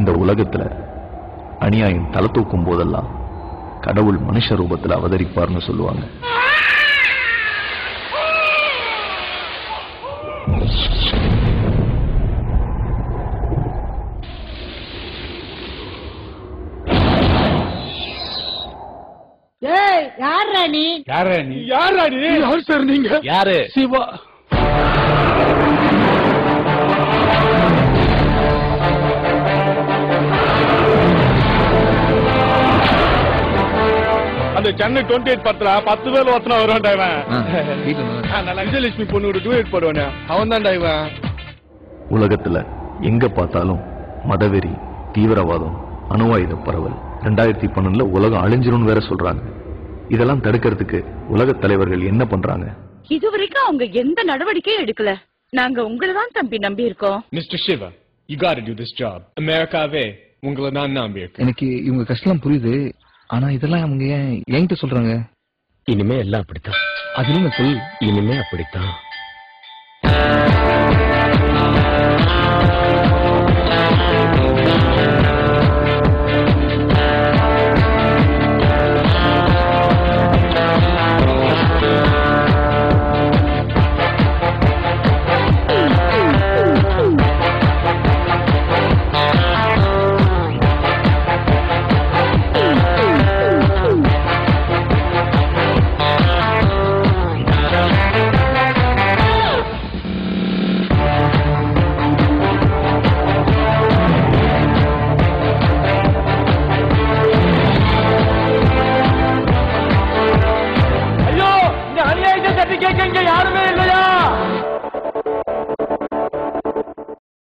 இந்த உலகத்துல அநியாயம் தலை தூக்கும் போதெல்லாம் கடவுள் மனுஷ ரூபத்துல அவதரிப்பார்னு சொல்லுவாங்க ஏய் யார்ரா நீ யாரா நீ யாரா நீ யார் சார் நீங்க யாரு சிவா அந்த சென்னை டுவெண்ட்டி எயிட் பத்துல பத்து பேர் ஒருத்தனா வருவான்டா இவன் விஜயலட்சுமி பொண்ணு டூ போடுவானே அவன் தான்டா இவன் உலகத்துல எங்க பார்த்தாலும் மதவெறி தீவிரவாதம் அணு ஆயுத பரவல் ரெண்டாயிரத்தி பன்னெண்டுல உலகம் அழிஞ்சிரும்னு வேற சொல்றாங்க இதெல்லாம் தடுக்கிறதுக்கு உலக தலைவர்கள் என்ன பண்றாங்க இதுவரைக்கும் அவங்க எந்த நடவடிக்கையும் எடுக்கல நாங்க உங்களை தான் தம்பி நம்பி இருக்கோம் mister Siva you got to this job அமெரிக்காவே உங்களை தான் நம்பி இருக்கு எனக்கு இவங்க கஷ்டம் புரியுது ஆனா இதெல்லாம் அவங்க ஏன் என்கிட்ட சொல்றாங்க இனிமே எல்லாம் அப்படித்தான் அது நீங்க சொல் இனிமே அப்படித்தான்